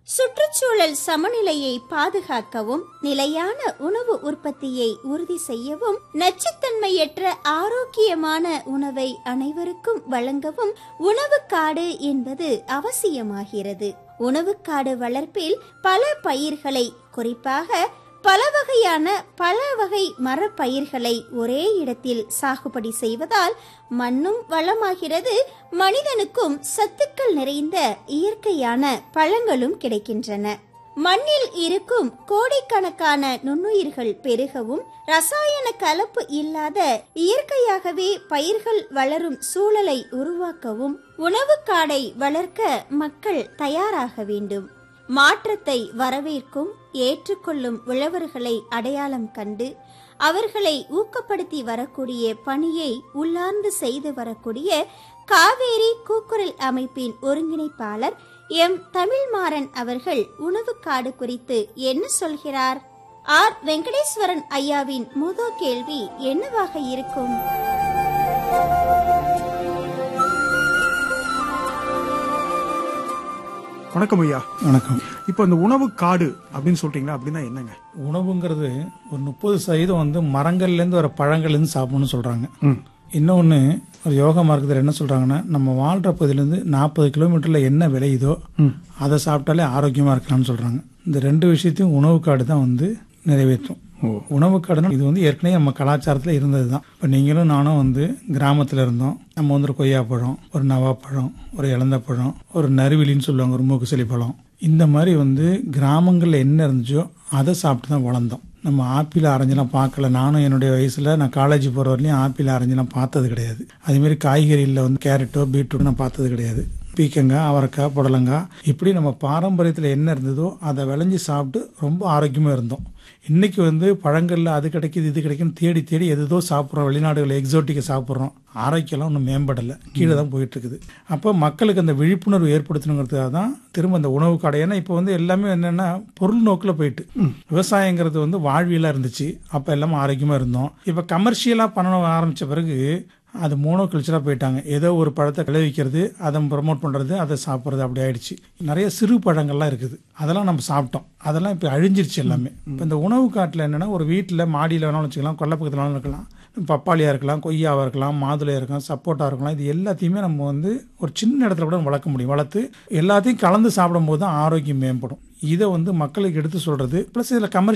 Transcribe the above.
சுற்றுச்சூழல் சமநிலையை பாதுகாக்கவும் நிலையான உணவு உற்பத்தியை உறுதி செய்யவும் நச்சுத்தன்மையற்ற ஆரோக்கியமான உணவை அனைவருக்கும் வழங்கவும் உணவுக்காடு என்பது அவசியமாகிறது உணவுக்காடு வளர்ப்பில் பல பயிர்களை குறிப்பாக பல வகையான பல வகை மரப்பயிர்களை ஒரே இடத்தில் சாகுபடி செய்வதால் மண்ணும் வளமாகிறது மனிதனுக்கும் சத்துக்கள் நிறைந்த இயற்கையான பழங்களும் கிடைக்கின்றன மண்ணில் இருக்கும் கோடிக்கணக்கான நுண்ணுயிர்கள் பெருகவும் ரசாயன கலப்பு இல்லாத இயற்கையாகவே பயிர்கள் வளரும் சூழலை உருவாக்கவும் உணவுக்காடை வளர்க்க மக்கள் தயாராக வேண்டும் மாற்றத்தை வரவேற்கும் ஏற்றுக்கொள்ளும் உழவர்களை அடையாளம் கண்டு அவர்களை ஊக்கப்படுத்தி வரக்கூடிய பணியை உள்ளார்ந்து செய்து வரக்கூடிய காவேரி கூக்குரல் அமைப்பின் ஒருங்கிணைப்பாளர் எம் தமிழ்மாறன் அவர்கள் உணவுக்காடு குறித்து என்ன சொல்கிறார் ஆர் வெங்கடேஸ்வரன் ஐயாவின் முத கேள்வி என்னவாக இருக்கும் வணக்கம் ஐயா வணக்கம் இப்போ இந்த உணவு காடு அப்படின்னு சொல்றீங்களா அப்படின்னா என்னங்க உணவுங்கிறது ஒரு முப்பது சதவீதம் வந்து மரங்கள்லேருந்து வர பழங்கள்லேருந்து சாப்பிடணும்னு சொல்கிறாங்க இன்னொன்று ஒரு யோகா மார்க்கத்தில் என்ன சொல்கிறாங்கன்னா நம்ம வாழ்கிற பகுதியிலேருந்து நாற்பது கிலோமீட்டரில் என்ன விளையுதோ அதை சாப்பிட்டாலே ஆரோக்கியமாக இருக்கலாம்னு சொல்கிறாங்க இந்த ரெண்டு விஷயத்தையும் உணவு காடு தான் வந்து நிறைவேற்றும் உணவு காடுனா இது வந்து ஏற்கனவே நம்ம கலாச்சாரத்தில் இருந்தது தான் இப்போ நீங்களும் நானும் வந்து கிராமத்தில் இருந்தோம் நம்ம வந்து ஒரு கொய்யாப்பழம் ஒரு நவாப்பழம் ஒரு இளந்தப்பழம் ஒரு நறுவிலின்னு சொல்லுவாங்க ஒரு மூக்குசளி பழம் இந்த மாதிரி வந்து கிராமங்களில் என்ன இருந்துச்சோ அதை சாப்பிட்டு தான் வளர்ந்தோம் நம்ம ஆப்பிள் ஆரஞ்செல்லாம் பார்க்கல நானும் என்னுடைய வயசில் நான் காலேஜ் போகிற வரலையும் ஆப்பிள் ஆரஞ்செல்லாம் பார்த்தது கிடையாது அதேமாரி காய்கறியில் வந்து கேரட்டோ பீட்ரூட் நான் பார்த்தது கிடையாது பீக்கங்காய் அவரைக்காய் புடலங்காய் இப்படி நம்ம பாரம்பரியத்தில் என்ன இருந்ததோ அதை விளைஞ்சி சாப்பிட்டு ரொம்ப ஆரோக்கியமாக இருந்தோம் இன்னைக்கு வந்து பழங்கள்ல அது கிடைக்குது இது கிடைக்குன்னு தேடி தேடி எதுதோ சாப்பிட்றோம் வெளிநாடுகளில் எக்ஸோட்டிக்கை சாப்பிட்றோம் ஆரோக்கியம்லாம் ஒன்றும் மேம்படலை கீழே தான் போயிட்டு இருக்குது அப்போ மக்களுக்கு அந்த விழிப்புணர்வு ஏற்படுத்தணுங்கிறதுக்காக தான் திரும்ப அந்த உணவு கடை ஏன்னா இப்போ வந்து எல்லாமே என்னென்னா பொருள் நோக்கில் போயிட்டு விவசாயங்கிறது வந்து வாழ்வியலாக இருந்துச்சு அப்போ எல்லாமே ஆரோக்கியமாக இருந்தோம் இப்போ கமர்ஷியலாக பண்ண ஆரம்பித்த பிறகு அது மோனோ கல்ச்சராக போயிட்டாங்க ஏதோ ஒரு பழத்தை விளைவிக்கிறது அதை ப்ரமோட் பண்ணுறது அதை சாப்பிட்றது அப்படி ஆயிடுச்சு நிறைய சிறு பழங்கள்லாம் இருக்குது அதெல்லாம் நம்ம சாப்பிட்டோம் அதெல்லாம் இப்போ அழிஞ்சிருச்சு எல்லாமே இப்போ இந்த உணவு காட்டில் என்னென்னா ஒரு வீட்டில் மாடியில் வேணாலும் வச்சுக்கலாம் கொல்லை பக்கத்தில் வேணாலும் இருக்கலாம் பப்பாளியாக இருக்கலாம் கொய்யாவாக இருக்கலாம் மாதுளையாக இருக்கலாம் சப்போட்டா இருக்கலாம் இது எல்லாத்தையுமே நம்ம வந்து ஒரு சின்ன இடத்துல கூட வளர்க்க முடியும் வளர்த்து எல்லாத்தையும் கலந்து சாப்பிடும்போது தான் ஆரோக்கியம் மேம்படும் இதை வந்து மக்களுக்கு எடுத்து சொல்கிறது ப்ளஸ் இதில் கமர்ஷியல்